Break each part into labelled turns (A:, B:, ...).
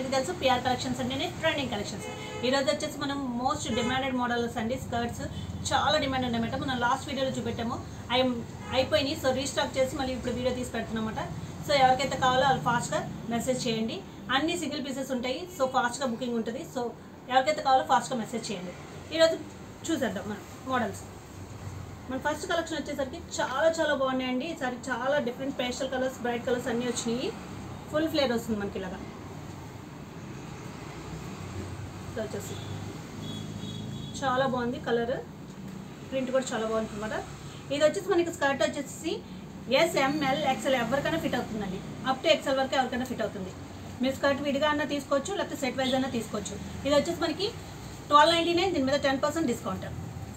A: అందరికీ తెలుసు PR collections అంటేనే ట్రెండింగ్ కలెక్షన్స్ ఈ రోజు వచ్చేసి మనం మోస్ట్ డిమాండెడ్ మోడల్స్ అండి స్కర్ట్స్ చాలా డిమాండ్ ఉన్నాయన్నమాట మనం లాస్ట్ వీడియోలో చూపెట్టాము అవి అయిపోయినాయి సో రీస్టాక్ చేసి మళ్ళీ ఇప్పుడు వీడియో తీసి పెడుతున్నామన్నమాట సో ఎవరికైతే కావాలో వాళ్ళు ఫాస్ట్గా మెసేజ్ చేయండి అన్ని సింగిల్ పీసెస్ ఉంటాయి సో ఫాస్ట్గా బుకింగ్ ఉంటుంది సో ఎవరికైతే కావాలో ఫాస్ట్గా మెసేజ్ చేయండి ఈరోజు చూసేద్దాం మనం మోడల్స్ మన ఫస్ట్ కలెక్షన్ వచ్చేసరికి చాలా చాలా బాగున్నాయండి ఈసారి చాలా different pastel colours bright colours అన్నీ వచ్చినాయి ఫుల్ ఫ్లేర్ వస్తుంది మనకి ఇలాగా ఇది వచ్చేసి చాలా బాగుంది కలర్ ప్రింట్ కూడా చాలా బాగుంది అనమాట ఇది వచ్చేసి మనకి స్కర్ట్ వచ్చేసి ఎస్ ఎంఎల్ ఎక్సెల్ ఎవరికైనా ఫిట్ అవుతుందండి అప్ టు ఎక్సెల్ వరకు ఎవరికైనా ఫిట్ అవుతుంది మీరు స్కర్ట్ విడిగా అన్నా తీసుకోవచ్చు లేకపోతే సెట్ వైజ్ అన్నా తీసుకోవచ్చు ఇది వచ్చేసి మనకి ట్వెల్వ్ నైంటీ నైన్ దీని మీద టెన్ పర్సెంట్ డిస్కౌంట్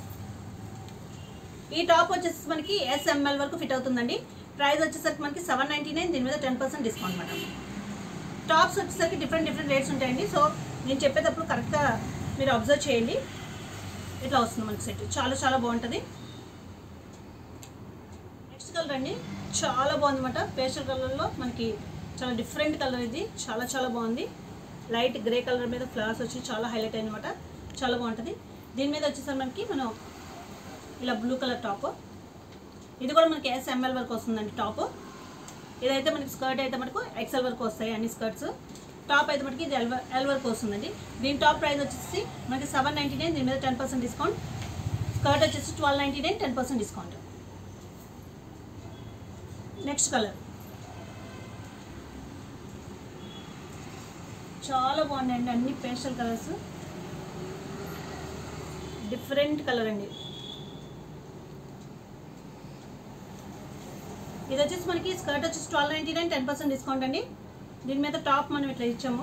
A: ఈ టాప్ వచ్చేసి మనకి ఎస్ఎంఎల్ వరకు ఫిట్ అవుతుందండి ప్రైస్ వచ్చేసరికి మనకి సెవెన్ నైంటీ నైన్ దీని మీద ten percent discount madam tops వచ్చేసరికి డిఫరెంట్ డిఫరెంట్ రేట్స్ ఉంటాయండి సో నేను చెప్పేటప్పుడు కరెక్ట్గా మీరు అబ్జర్వ్ చేయండి ఇట్లా వస్తుంది మనకి సెట్ చాలా చాలా బాగుంటుంది నెక్స్ట్ కలర్ అండి చాలా బాగుంది అనమాట పేస్టల్ కలర్లో మనకి చాలా డిఫరెంట్ కలర్ ఇది చాలా చాలా బాగుంది లైట్ గ్రే కలర్ మీద ఫ్లవర్స్ వచ్చి చాలా హైలైట్ అయిందన్నమాట చాలా బాగుంటుంది దీని మీద వచ్చేసరికి మనకి మనం ఇలా బ్లూ కలర్ టాప్ ఇది కూడా మనకి ఎస్ఎంఎల్ వరకు వస్తుందండి టాప్ ఇదైతే మనకి స్కర్ట్ అయితే మనకు ఎక్సెల్ వరకు వస్తాయి అన్ని స్కర్ట్స్ టాప్ అయితే మనకి ఇది ఎల్ ఎల్ వరకు వస్తుందండి దీని టాప్ ప్రైస్ వచ్చేసి మనకి సెవెన్ నైంటీ నైన్ దీని మీద టెన్ పర్సెంట్ డిస్కౌంట్ స్కర్ట్ వచ్చేసి twelve ninety nine ten percent discount next colour చాలా బాగున్నాయండి అన్ని పేస్టల్ కలర్స్ డిఫరెంట్ కలర్ అండి ఇది వచ్చేసి మనకి స్కర్ట్ వచ్చేసి twelve ninety nine ten percent discount అండి దీని మీద టాప్ మనం ఇట్లా ఇచ్చాము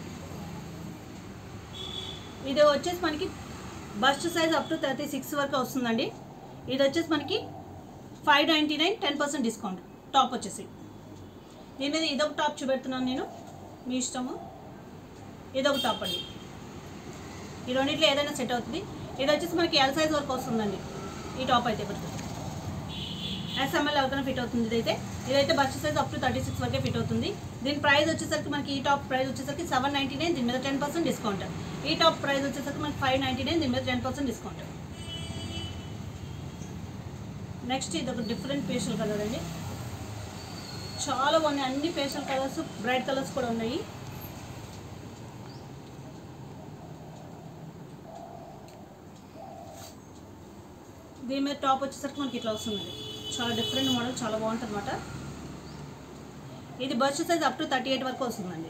A: ఇది వచ్చేసి మనకి bust size up to thirty six వరకు వస్తుందండి ఇది వచ్చేసి మనకి five ninety nine ten percent discount top వచ్చేసి దీని మీద ఇదొక టాప్ చూపెడుతున్నాను నేను మీ ఇష్టము ఇదొక టాప్ అండి ఈ రెండిట్లో ఏదైనా సెట్ అవుతుంది ఇది వచ్చేసి మనకి ఎల్ సైజ్ వరకు వస్తుందండి ఈ టాప్ అయితే మనకి ఎస్ఎంఎల్ ఎవరికైనా ఫిట్ అవుతుంది ఇదైతే ఇదైతే bust size up to thirty six వరకే ఫిట్ అవుతుంది దీని ప్రైస్ వచ్చేసరికి మనకి ఈ టాప్ ప్రైస్ వచ్చేసరికి సెవెన్ నైంటీ నైన్ దీని మీద టెన్ పర్సెంట్ డిస్కౌంట్ ఈ టాప్ ప్రైస్ వచ్చేసరికి మనకి ఫైవ్ నైంటీ నైన్ దీని మీద టెన్ పర్సెంట్ డిస్కౌంట్ నెక్స్ట్ ఇది ఒక డిఫరెంట్ ఫేషియల్ కలర్ అండి చాలా బాగున్నాయి అన్ని ఫేషియల్ కలర్స్ బ్రైట్ కలర్స్ కూడా ఉన్నాయి దీని మీద టాప్ వచ్చేసరికి మనకి ఇట్లా వస్తుందండి చాలా డిఫరెంట్ మోడల్ చాలా బాగుంటుంది అనమాట ఇది bust size up to thirty eight వరకు వస్తుందండి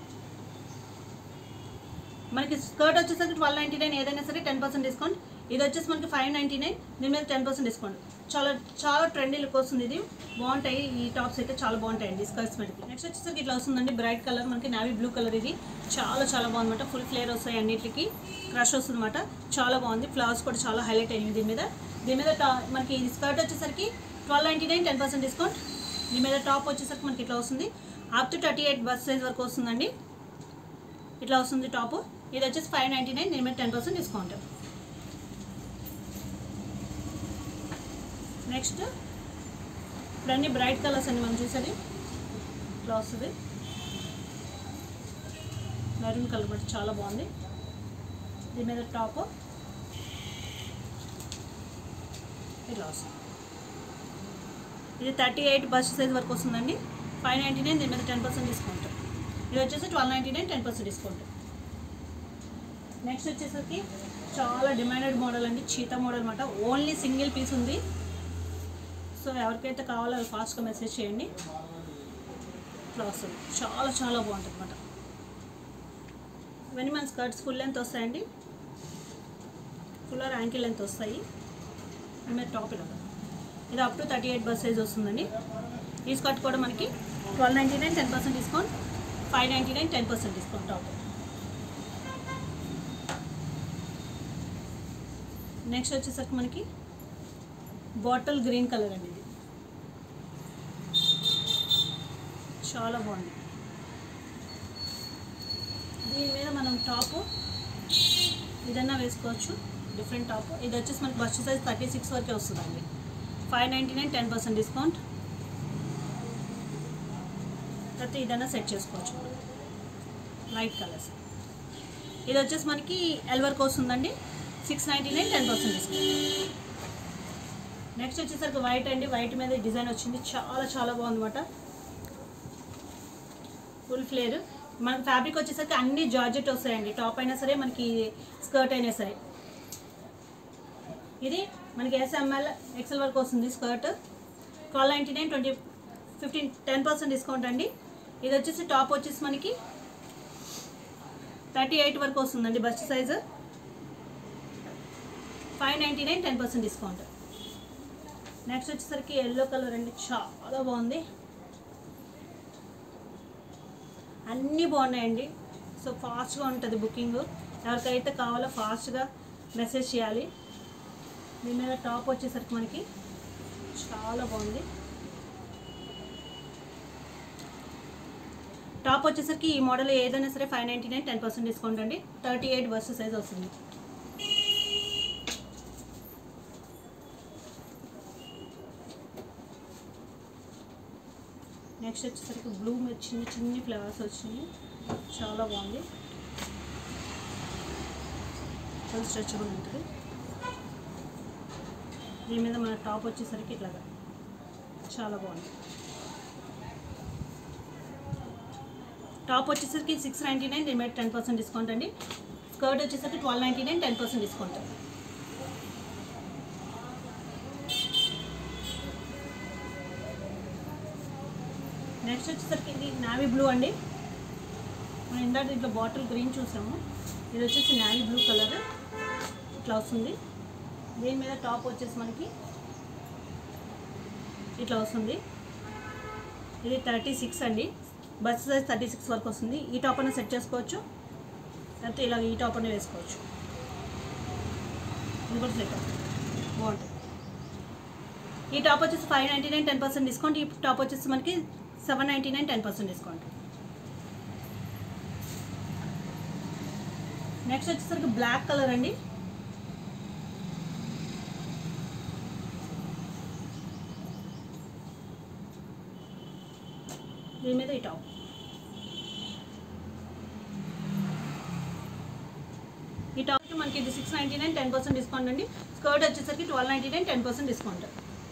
A: మనకి స్కర్ట్ వచ్చేసరికి ట్వెల్వ్ నైంటీ నైన్ ఏదైనా సరే టెన్ పర్సెంట్ డిస్కౌంట్ ఇది వచ్చేసి మనకి ఫైవ్ నైంటీ నైన్ దీని మీద టెన్ పర్సెంట్ డిస్కౌంట్ చాలా చాలా ట్రెండీ లుక్ వస్తుంది ఇది బాగుంటాయి ఈ టాప్స్ అయితే చాలా బాగుంటాయండి స్కర్ట్స్ మనకి నెక్స్ట్ వచ్చేసరికి ఇట్లా వస్తుందండి బ్రైట్ కలర్ మనకి నావీ బ్లూ కలర్ ఇది చాలా చాలా బాగుందన్నమాట ఫుల్ ఫ్లేర్ వస్తాయి అన్నిటికి క్రష్ వస్తుంది అనమాట చాలా బాగుంది ఫ్లవర్స్ కూడా చాలా హైలైట్ అయ్యింది దీని మీద దీని మీద టా మనకి ఇది స్కర్ట్ వచ్చేసరికి twelve ninety nine ten percent discount దీని మీద టాప్ వచ్చేసరికి మనకి ఇట్లా వస్తుంది up to thirty eight bust size వరకు వస్తుందండి ఇట్లా వస్తుంది టాప్ ఇది వచ్చేసి ఫైవ్ నైంటీ నైన్ దీని మీద టెన్ పర్సెంట్ డిస్కౌంట్ నెక్స్ట్ ఇప్పుడు అన్ని బ్రైట్ కలర్స్ అండి మనం చూసేది ఇట్లా వస్తుంది మెరూన్ కలర్ బట్టి చాలా బాగుంది దీని మీద టాప్ ఇట్లా వస్తుంది ఇది థర్టీ ఎయిట్ బస్ సైజ్ వరకు వస్తుందండి ఫైవ్ నైంటీ నైన్ దీని మీద టెన్ పర్సెంట్ డిస్కౌంట్ ఇది వచ్చేసి twelve ninety nine ten percent discount next వచ్చేసరికి చాలా డిమాండెడ్ మోడల్ అండి చీతా మోడల్ అనమాట ఓన్లీ సింగిల్ పీస్ ఉంది సో ఎవరికైతే కావాలో అది ఫాస్ట్గా మెసేజ్ చేయండి ఇట్లా వస్తుంది చాలా చాలా బాగుంటుంది అనమాట ఇవన్నీ మన స్కర్ట్స్ ఫుల్ లెంత్ వస్తాయండి ఫుల్ ఆర్ యాంకిల్ లెంత్ వస్తాయి మీద టాప్ ఇలాగా ఇది up to thirty eight bust size వస్తుందండి ఈ స్కర్ట్ కూడా మనకి twelve ninety nine ten percent discount five ninety nine ten percent discount top next వచ్చేసరికి మనకి బాటిల్ గ్రీన్ కలర్ అండి ఇది చాలా బాగుంది దీని మీద మనం టాప్ ఇదన్నా వేసుకోవచ్చు డిఫరెంట్ టాప్ ఇది వచ్చేసి మనకి బస్ట్ సైజ్ థర్టీ సిక్స్ వరకే వస్తుందండి five ninety nine ten percent discount తర్వాత ఇదన్నా సెట్ చేసుకోవచ్చు లైట్ కలర్స్ ఇది వచ్చేసి మనకి ఎల్ వరకు వస్తుందండి six ninety nine ten percent discount next వచ్చేసరికి వైట్ అండి వైట్ మీద డిజైన్ వచ్చింది చాలా చాలా బాగుందన్నమాట ఫుల్ ఫ్లేర్ మనకి ఫ్యాబ్రిక్ వచ్చేసరికి అన్ని జార్జెట్ వస్తాయండి టాప్ అయినా సరే మనకి స్కర్ట్ అయినా సరే ఇది మనకి ఎస్ఎంఎల్ ఎక్సెల్ వరకు వస్తుంది skirt twelve ninety nine twenty fifteen ten percent discount అండి ఇది వచ్చేసి టాప్ వచ్చేసి మనకి థర్టీ ఎయిట్ వరకు వస్తుందండి bust size five ninety nine ten percent discount next వచ్చేసరికి ఎల్లో కలర్ అండి చాలా బాగుంది అన్నీ బాగున్నాయండి సో ఫాస్ట్గా ఉంటుంది బుకింగ్ ఎవరికైతే కావాలో ఫాస్ట్గా మెసేజ్ చేయాలి దీని మీద టాప్ వచ్చేసరికి మనకి చాలా బాగుంది టాప్ వచ్చేసరికి ఈ మోడల్ ఏదైనా సరే five ninety nine ten percent discount అండి థర్టీ ఎయిట్ బస్ సైజ్ వస్తుంది నెక్స్ట్ వచ్చేసరికి బ్లూ మీద చిన్న చిన్ని ఫ్లవర్స్ వచ్చినాయి చాలా బాగుంది ఫుల్ స్ట్రెచబుల్ ఉంటుంది దీని మీద మన టాప్ వచ్చేసరికి ఇట్లాగా చాలా బాగుంది టాప్ వచ్చేసరికి సిక్స్ నైంటీ నైన్ దీని మీద టెన్ పర్సెంట్ డిస్కౌంట్ అండి స్కర్ట్ వచ్చేసరికి twelve ninety nine ten percent discount next వచ్చేసరికి ఇది నావీ బ్లూ అండి మనం ఇందాక దీంట్లో బాటిల్ గ్రీన్ చూసాము ఇది వచ్చేసి నావీ బ్లూ కలర్ ఇట్లా వస్తుంది దీని మీద టాప్ వచ్చేసి మనకి ఇట్లా వస్తుంది ఇది థర్టీ సిక్స్ అండి బస్ సైజ్ థర్టీ సిక్స్ వరకు వస్తుంది ఈ టాప్ అన్న సెట్ చేసుకోవచ్చు లేకపోతే ఇలా ఈ టాప్ అన్న వేసుకోవచ్చు ఇది కూడా సెట్ బాగుంటుంది ఈ టాప్ వచ్చేసి five ninety nine ten percent discount ఈ టాప్ వచ్చేసి మనకి seven ninety nine ten percent discount next వచ్చేసరికి బ్లాక్ కలర్ అండి దీని మీద ఈ టాప్ ఈ టాప్కి మనకి ఇది six ninety nine ten percent discount అండి స్కర్ట్ వచ్చేసరికి twelve ninety nine ten percent discount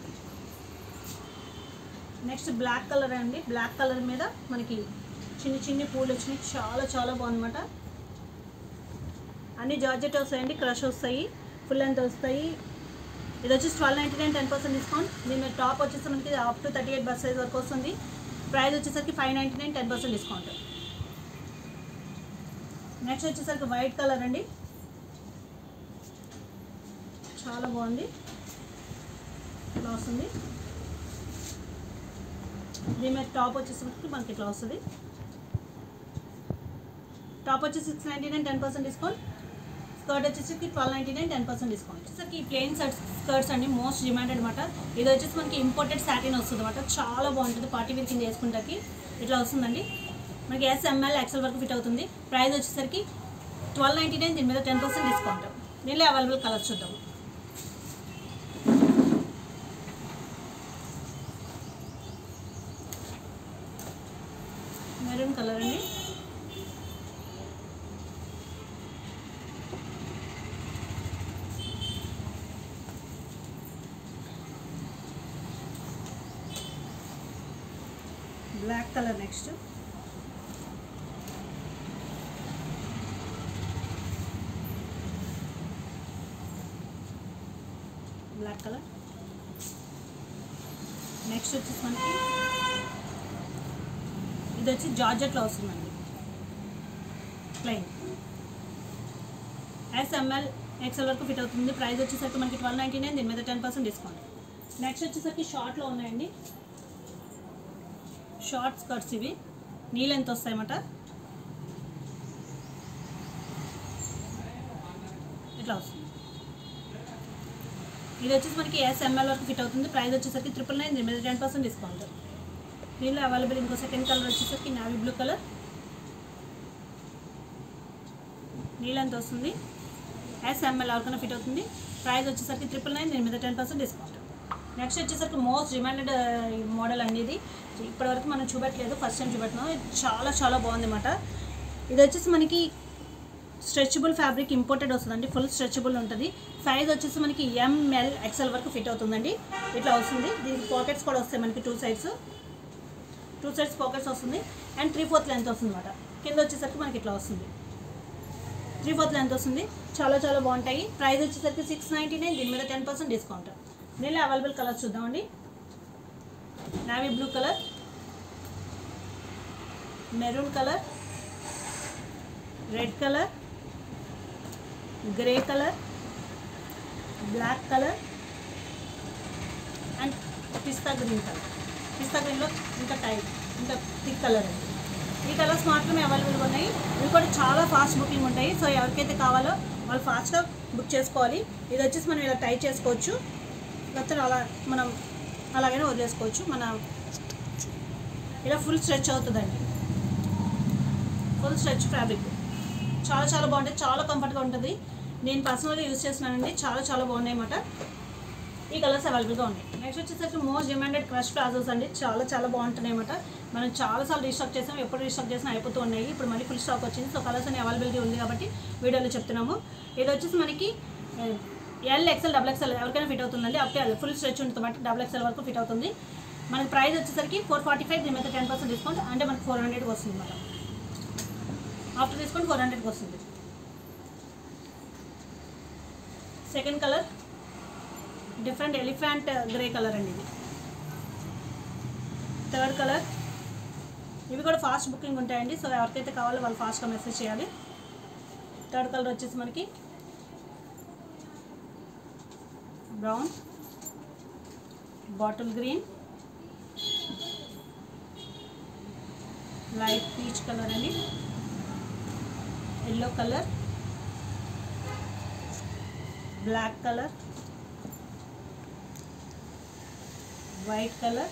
A: next black colour అండి బ్లాక్ కలర్ మీద మనకి చిన్ని చిన్ని పూలు వచ్చినాయి చాలా చాలా బాగుందన్నమాట అన్ని జార్జెట్ వస్తాయండి క్రష్ వస్తాయి ఫుల్ లెంత్ వస్తాయి ఇది వచ్చేసి twelve ninety nine ten percent discount దీని మీద టాప్ వచ్చేసి మనకి up to thirty eight bust size వరకు వస్తుంది ప్రైస్ వచ్చేసరికి five ninety nine ten percent discount next వచ్చేసరికి వైట్ కలర్ అండి చాలా బాగుంది ఇట్లా వస్తుంది దీని మీద టాప్ వచ్చేసరికి మనకి ఇట్లా వస్తుంది టాప్ వచ్చి six ninety nine ten percent discount skirt వచ్చేసరికి twelve ninety nine ten percent discount వచ్చేసరికి ఈ ప్లెయిన్ షర్ట్స్ స్కర్ట్స్ అండి మోస్ట్ డిమాండ్ అనమాట ఇది వచ్చేసి మనకి ఇంపోర్టెడ్ సాటిన్ వస్తుంది అనమాట చాలా బాగుంటుంది పార్టీ వేర్ కింద వేసుకుంటాకి ఇట్లా వస్తుందండి మనకి ఎస్ఎంఎల్ ఎక్సెల్ వరకు ఫిట్ అవుతుంది ప్రైస్ వచ్చేసరికి ట్వెల్వ్ నైంటీ నైన్ దీని మీద టెన్ పర్సెంట్ డిస్కౌంట్ దీనిలో అవైలబుల్ కలర్స్ చూద్దాం మెరూన్ కలర్ అండి black colour next black colour next వచ్చేసి మనకి ఇది వచ్చి జార్జెట్లో వస్తుందండి ప్లెయిన్ ఎస్ఎంఎల్ ఎక్సెల్ వరకు ఫిట్ అవుతుంది ప్రైస్ వచ్చేసరికి మనకి ట్వెల్వ్ నైంటీ నైన్ దీని మీద టెన్ పర్సెంట్ డిస్కౌంట్ నెక్స్ట్ వచ్చేసరికి షార్ట్లో ఉన్నాయండి షార్ట్ స్కర్ట్స్ ఇవి నీళ్ళు ఎంత వస్తాయన్నమాట ఇట్లా వస్తుంది ఇది వచ్చేసి మనకి ఎస్ఎంఎల్ వరకు ఫిట్ అవుతుంది ప్రైస్ వచ్చేసరికి ట్రిపుల్ నైన్ దీని మీద టెన్ పర్సెంట్ డిస్కౌంట్ దీనిలో అవైలబుల్ ఇంకో సెకండ్ కలర్ వచ్చేసరికి నావీ బ్లూ కలర్ నీళ్ళు ఎంత వస్తుంది ఎస్ఎంఎల్ ఎవరికైనా ఫిట్ అవుతుంది ప్రైస్ వచ్చేసరికి ట్రిపుల్ నైన్ దీని మీద టెన్ పర్సెంట్ డిస్కౌంట్ నెక్స్ట్ వచ్చేసరికి మోస్ట్ డిమాండెడ్ మోడల్ అండి ఇది ఇప్పటివరకు మనం చూపెట్టలేదు ఫస్ట్ టైం చూపెట్టినాం ఇది చాలా చాలా బాగుంది అన్నమాట ఇది వచ్చేసి మనకి స్ట్రెచబుల్ ఫ్యాబ్రిక్ ఇంపోర్టెడ్ వస్తుందండి ఫుల్ స్ట్రెచబుల్ ఉంటుంది సైజ్ వచ్చేసి మనకి ఎంఎల్ ఎక్సెల్ వరకు ఫిట్ అవుతుందండి ఇట్లా వస్తుంది దీనికి పాకెట్స్ కూడా వస్తాయి మనకి two sides two sides pockets వస్తుంది అండ్ త్రీ ఫోర్త్ లెంత్ వస్తుంది అనమాట కింద వచ్చేసరికి మనకి ఇట్లా వస్తుంది త్రీ ఫోర్త్ లెంత్ వస్తుంది చాలా చాలా బాగుంటాయి ప్రైస్ వచ్చేసరికి సిక్స్ నైంటీ నైన్ దీని మీద టెన్ పర్సెంట్ డిస్కౌంట్ దీనిలో అవైలబుల్ కలర్స్ చూద్దామండి navy blue colour maroon colour red colour grey colour black colour and pista green colour pista గ్రీన్లో ఇంకా టైట్ ఇంకా థిక్ కలర్ అండి ఈ కలర్స్ మాత్రమే అవైలబుల్గా ఉన్నాయి ఇవి కూడా చాలా ఫాస్ట్ బుకింగ్ ఉంటాయి సో ఎవరికైతే కావాలో వాళ్ళు ఫాస్ట్గా బుక్ చేసుకోవాలి ఇది వచ్చేసి మనం ఇలా టైట్ చేసుకోవచ్చు లేకపోతే అలా మనం అలాగైనా వదిలేసుకోవచ్చు మన ఇలా ఫుల్ స్ట్రెచ్ అవుతుందండి ఫుల్ స్ట్రెచ్ ఫ్యాబ్రిక్ చాలా చాలా బాగుంటుంది చాలా కంఫర్ట్గా ఉంటుంది నేను పర్సనల్గా యూజ్ చేస్తున్నానండి చాలా చాలా బాగున్నాయి అన్నమాట ఈ కలర్స్ అవైలబుల్గా ఉన్నాయి నెక్స్ట్ వచ్చేసరికి మోస్ట్ డిమాండెడ్ క్రష్ ప్లాజోస్ అండి చాలా చాలా బాగుంటున్నాయి అన్నమాట మనం చాలాసార్లు రీస్టాక్ చేసాం ఎప్పుడు రీస్టాక్ చేసినా అయిపోతూ ఉన్నాయి ఇప్పుడు మళ్ళీ ఫుల్ స్టాక్ వచ్చింది సో కలర్స్ అన్ని అవైలబిలిటీ ఉంది కాబట్టి వీడియోలో చెప్తున్నాము ఇది వచ్చేసి మనకి ఎల్ ఎక్సెల్ డబుల్ ఎక్సెల్ ఎవరికైనా ఫిట్ అవుతుందండి అప్ ఫుల్ స్ట్రెచ్ ఉంటుంది బట్టి డబుల్ ఎక్సెల్ వరకు ఫిట్ అవుతుంది మనకి ప్రైస్ వచ్చేసరికి ఫోర్ ఫార్టీ ఫైవ్ దీని మీద టెన్ పర్సెంట్ డిస్కౌంట్ అంటే మనకి ఫోర్ హండ్రెడ్కి వస్తుంది అన్నమాట ఆఫ్టర్ డిస్కౌంట్ ఫోర్ హండ్రెడ్కి వస్తుంది second colour different elephant grey colour అండి ఇది థర్డ్ కలర్ ఇవి కూడా ఫాస్ట్ బుకింగ్ ఉంటాయండి సో ఎవరికైతే కావాలో వాళ్ళు ఫాస్ట్గా మెసేజ్ చేయాలి థర్డ్ కలర్ వచ్చేసి మనకి brown bottle green light peach colour అండి yellow colour black colour white colour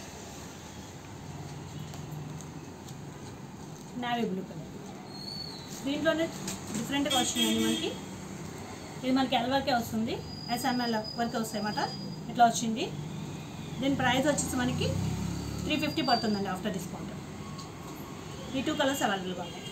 A: navy blue colour దీంట్లోనే డిఫరెంట్గా వచ్చినాయండి మనకి ఇది మనకి ఎల్ వరకే వస్తుంది ఎస్ఎంఎల్ వరకే వస్తాయి అన్నమాట ఇట్లా వచ్చింది దీని ప్రైస్ వచ్చేసి మనకి త్రీ ఫిఫ్టీ పడుతుందండి ఆఫ్టర్ డిస్కౌంట్ ఈ టూ కలర్స్ అవైలబుల్గా ఉన్నాయి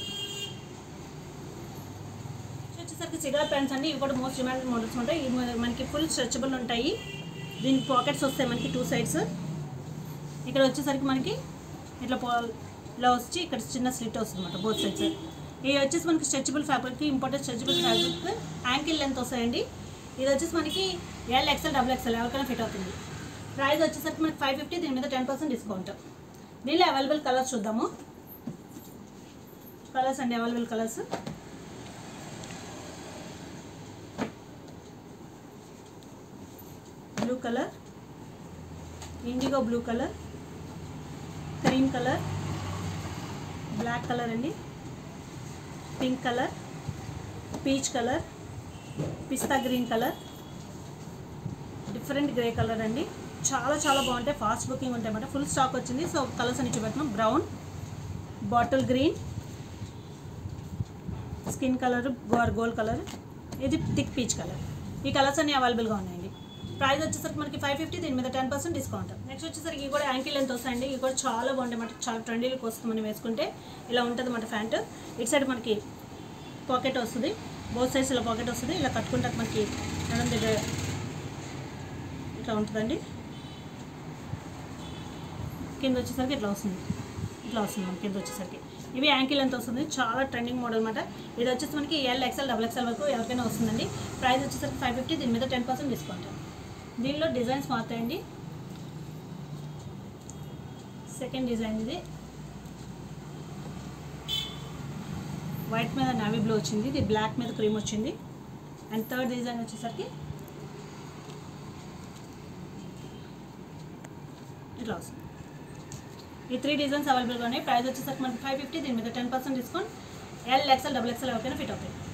A: నెక్స్ట్ వచ్చేసరికి సిగర్ ప్యాంట్స్ అండి ఇవి కూడా మోస్ట్ డిమాండెడ్ మోడల్స్ ఉంటాయి ఇవి మన- మనకి ఫుల్ స్ట్రెచబుల్ ఉంటాయి దీనికి పాకెట్స్ వస్తాయి మనకి టూ సైడ్స్ ఇక్కడ వచ్చేసరికి మనకి ఇట్లా పో ఇలా వచ్చి ఇక్కడ చిన్న స్లిట్ వస్తుంది అనమాట బోత్ సైడ్స్ ఇవి వచ్చేసి మనకి stretchable fabric important stretchable fabric ankle length వస్తాయండి ఇది వచ్చేసి మనకి ఎల్ ఎక్స్ఎల్ డబుల్ ఎక్స్ఎల్ ఎవరికైనా ఫిట్ అవుతుంది ప్రైస్ వచ్చేసరికి మనకి ఫైవ్ ఫిఫ్టీ దీని మీద టెన్ పర్సెంట్ డిస్కౌంట్ దీనిలో అవైలబుల్ కలర్స్ చూద్దాము కలర్స్ అండి available colours blue colour indigo blue colour cream colour black colour అండి pink colour peach colour pista green colour different grey colour అండి చాలా చాలా బాగుంటాయి ఫాస్ట్ బుకింగ్ ఉంటాయి అన్నమాట ఫుల్ స్టాక్ వచ్చింది సో కలర్స్ అని చూపెట్టినాం brown bottle green skin colour గోర్ గోల్డ్ కలర్ ఇది థిక్ పీచ్ కలర్ ఈ కలర్స్ అన్ని అవైలబుల్గా ఉన్నాయండి ప్రైస్ వచ్చేసరికి మనకి ఫైవ్ ఫిఫ్టీ దీని మీద టెన్ పర్సెంట్ డిస్కౌంట్ నెక్స్ట్ వచ్చేసరికి ఇవి కూడా యాంకిల్ లెంత్ వస్తాయండి ఇవి కూడా చాలా బాగుంటాయి అన్నమాట చాలా ట్రెండీలకు వస్తుంది మనం వేసుకుంటే ఇలా ఉంటుంది అన్నమాట ప్యాంట్ ఇటు సైడ్ మనకి పాకెట్ వస్తుంది బోత్ సైడ్స్ ఇలా పాకెట్ వస్తుంది ఇలా కట్టుకుంటే మనకి నడుం దగ్గర ఇట్లా ఉంటుందండి కింద వచ్చేసరికి ఇట్లా వస్తుంది ఇట్లా వస్తుంది మనకి కింద వచ్చేసరికి ఇవి యాంకిల్ ఎంత వస్తుంది చాలా ట్రెండింగ్ మోడల్ అనమాట ఇది వచ్చేసి మనకి ఎల్ ఎక్స్ఎల్ డబుల్ ఎక్స్ఎల్ వరకు ఎవరికైనా వస్తుందండి ప్రైస్ వచ్చేసరికి ఫైవ్ ఫిఫ్టీ దీని మీద టెన్ పర్సెంట్ డిస్కౌంట్ దీనిలో డిజైన్స్ మారుతాయండి సెకండ్ డిజైన్ ఇది వైట్ మీద నావీ బ్లూ వచ్చింది ఇది బ్లాక్ మీద క్రీమ్ వచ్చింది అండ్ థర్డ్ డిజైన్ వచ్చేసరికి ఇట్లా వస్తుంది ఈ త్రీ డిజైన్స్ అవైలబుల్గా ఉన్నాయి ప్రైస్ వచ్చేసరికి మనకి ఫైవ్ ఫిఫ్టీ దీని మీద ten percent discount L XL double XL ఎవరికైనా ఫిట్ అవుతాయి